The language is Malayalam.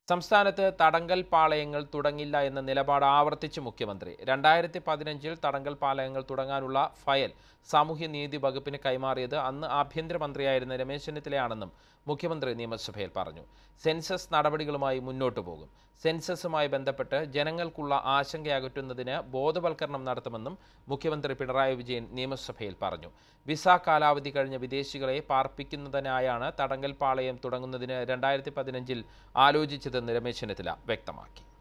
സംസ്ഥാനത്ത് തടങ്കൽ പാളയങ്ങൾ തുടങ്ങില്ല എന്ന നിലപാട് ആവർത്തിച്ച് മുഖ്യമന്ത്രി രണ്ടായിരത്തി പതിനഞ്ചിൽ തടങ്കൽ പാളയങ്ങൾ തുടങ്ങാനുള്ള ഫയൽ സാമൂഹ്യനീതി വകുപ്പിന് കൈമാറിയത് അന്ന് ആഭ്യന്തരമന്ത്രിയായിരുന്ന രമേശ് ചെന്നിത്തലയാണെന്നും മുഖ്യമന്ത്രി നിയമസഭയിൽ പറഞ്ഞു സെൻസസ് നടപടികളുമായി മുന്നോട്ടു പോകും സെൻസസുമായി ബന്ധപ്പെട്ട് ജനങ്ങൾക്കുള്ള ആശങ്ക അകറ്റുന്നതിന് ബോധവൽക്കരണം നടത്തുമെന്നും മുഖ്യമന്ത്രി പിണറായി വിജയൻ നിയമസഭയിൽ പറഞ്ഞു വിസ കാലാവധി കഴിഞ്ഞ വിദേശികളെ പാർപ്പിക്കുന്നതിനായാണ് തടങ്കൽ പാളയം തുടങ്ങുന്നതിന് രണ്ടായിരത്തി പതിനഞ്ചിൽ ആലോചിച്ചതെന്ന് രമേശ് ചെന്നിത്തല വ്യക്തമാക്കി